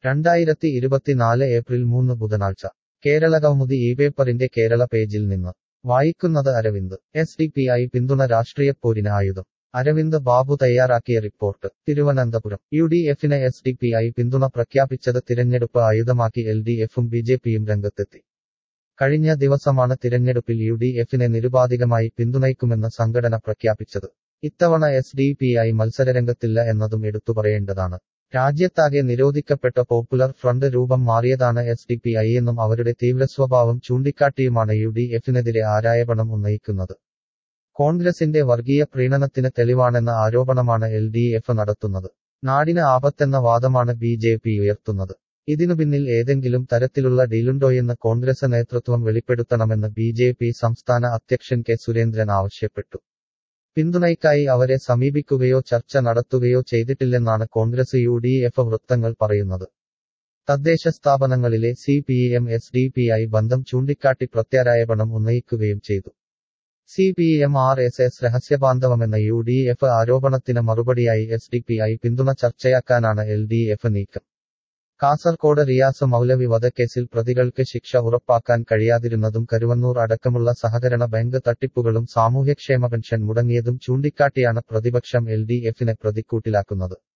രണ്ടായിരത്തി ഇരുപത്തിനാല് ഏപ്രിൽ മൂന്ന് ബുധനാഴ്ച കേരളകൗമുദി ഈ പേപ്പറിന്റെ കേരള പേജിൽ നിന്ന് വായിക്കുന്നത് Aravind S D P I പിന്തുണ രാഷ്ട്രീയപ്പോരിന് ആയുധം അരവിന്ദ് ബാബു തയ്യാറാക്കിയ റിപ്പോർട്ട് തിരുവനന്തപുരം യു ഡി എഫിന് എസ് ഡി പി ഐ പിന്തുണ പ്രഖ്യാപിച്ചത് തിരഞ്ഞെടുപ്പ് ആയുധമാക്കി എൽ ഡി എഫും ബി ജെ പിയും രംഗത്തെത്തി കഴിഞ്ഞ ദിവസമാണ് തിരഞ്ഞെടുപ്പിൽ യു ഡി എഫിനെ നിരുപാധികമായി പിന്തുണയ്ക്കുമെന്ന് സംഘടന പ്രഖ്യാപിച്ചത് ഇത്തവണ എസ് ഡി പി ഐ മത്സരരംഗത്തില്ല എന്നതും എടുത്തുപറയേണ്ടതാണ് രാജ്യത്താകെ നിരോധിക്കപ്പെട്ട പോപ്പുലർ ഫ്രണ്ട് രൂപം മാറിയതാണ് എസ് ഡി പി ഐ എന്നും അവരുടെ തീവ്രസ്വഭാവം ചൂണ്ടിക്കാട്ടിയുമാണ് യു ഡി എഫിനെതിരെ ആരായപണം ഉന്നയിക്കുന്നത് കോൺഗ്രസിന്റെ വർഗീയ പ്രീണനത്തിന് തെളിവാണെന്ന ആരോപണമാണ് എൽ ഡി എഫ് നടത്തുന്നത് നാടിന് ആപത്തെന്ന വാദമാണ് ബി ജെ പി ഉയർത്തുന്നത് ഇതിനു പിന്നിൽ ഏതെങ്കിലും തരത്തിലുള്ള ഡീലുണ്ടോയെന്ന് കോൺഗ്രസ് നേതൃത്വം വെളിപ്പെടുത്തണമെന്ന് ബി ജെ പി സംസ്ഥാന അധ്യക്ഷൻ കെ സുരേന്ദ്രൻ ആവശ്യപ്പെട്ടു പിന്തുണയ്ക്കായി അവരെ സമീപിക്കുകയോ ചർച്ച നടത്തുകയോ ചെയ്തിട്ടില്ലെന്നാണ് കോൺഗ്രസ് യു ഡി എഫ് വൃത്തങ്ങൾ പറയുന്നത് തദ്ദേശ സ്ഥാപനങ്ങളിലെ C P M S D P I ബന്ധം ചൂണ്ടിക്കാട്ടി പ്രത്യാരായപണം ഉന്നയിക്കുകയും ചെയ്തു C P M R S S രഹസ്യബാന്ധവമെന്ന യു ഡി എഫ് ആരോപണത്തിന് മറുപടിയായി എസ് ഡി പി ഐ പിന്തുണ ചർച്ചയാക്കാനാണ് എൽ ഡി എഫ് നീക്കം കാസർകോട് റിയാസ് മൗലവി വധക്കേസിൽ പ്രതികൾക്ക് ശിക്ഷ ഉറപ്പാക്കാൻ കഴിയാതിരുന്നതും കരുവന്നൂർ അടക്കമുള്ള സഹകരണ ബാങ്ക് തട്ടിപ്പുകളും സാമൂഹ്യക്ഷേമ പെൻഷൻ മുടങ്ങിയതും ചൂണ്ടിക്കാട്ടിയാണ് പ്രതിപക്ഷം എൽ ഡി എഫിനെ പ്രതിക്കൂട്ടിലാക്കുന്നത്